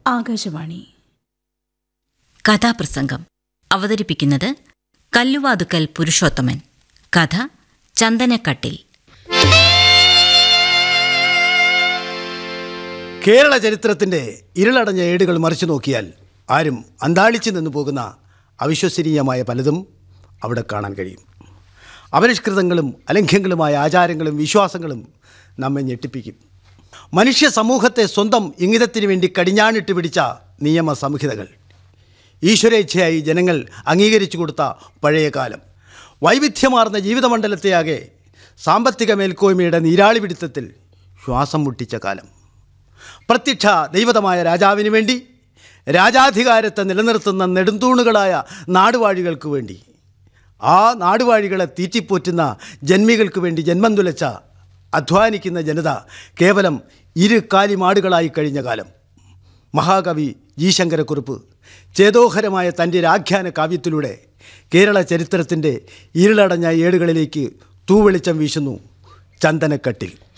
ആകാശവാണി കഥാപ്രസംഗം അവതരിപ്പിക്കുന്നത് കല്ലുവാതുക്കൽ പുരുഷോത്തമൻ കഥ ചന്ദനക്കട്ടിൽ കേരള ചരിത്രത്തിൻ്റെ ഇരുളടഞ്ഞ ഏടുകൾ മറിച്ചു നോക്കിയാൽ ആരും അന്താളിച്ചു നിന്നു പോകുന്ന അവിശ്വസനീയമായ പലതും അവിടെ കാണാൻ കഴിയും അപരിഷ്കൃതങ്ങളും അലംഘ്യങ്ങളുമായ ആചാരങ്ങളും വിശ്വാസങ്ങളും നമ്മെ ഞെട്ടിപ്പിക്കും മനുഷ്യ സമൂഹത്തെ സ്വന്തം ഇംഗിതത്തിന് വേണ്ടി കടിഞ്ഞാണിട്ട് പിടിച്ച നിയമ സംഹിതകൾ ഈശ്വരേച്ഛയായി ജനങ്ങൾ അംഗീകരിച്ചു കൊടുത്ത പഴയ കാലം വൈവിധ്യമാർന്ന ജീവിതമണ്ഡലത്തെയാകെ സാമ്പത്തിക മേൽക്കോയ്മയുടെ നീരാളി പിടുത്തത്തിൽ ശ്വാസം മുട്ടിച്ച കാലം പ്രത്യക്ഷ ദൈവതമായ രാജാവിന് വേണ്ടി രാജാധികാരത്തെ നിലനിർത്തുന്ന നെടുന്തൂണുകളായ നാടുവാഴികൾക്ക് വേണ്ടി ആ നാടുവാഴികളെ തീറ്റിപ്പോറ്റുന്ന ജന്മികൾക്ക് വേണ്ടി ജന്മം തുലച്ച അധ്വാനിക്കുന്ന ജനത കേവലം ഇരു കാലിമാടുകളായി കഴിഞ്ഞ കാലം മഹാകവി ജി ശങ്കരക്കുറുപ്പ് ചേതോഹരമായ തൻ്റെ രാഖ്യാന കാവ്യത്തിലൂടെ കേരള ചരിത്രത്തിൻ്റെ ഇരുളടഞ്ഞ ഏടുകളിലേക്ക് തൂവെളിച്ചം വീശുന്നു ചന്ദനക്കട്ടിൽ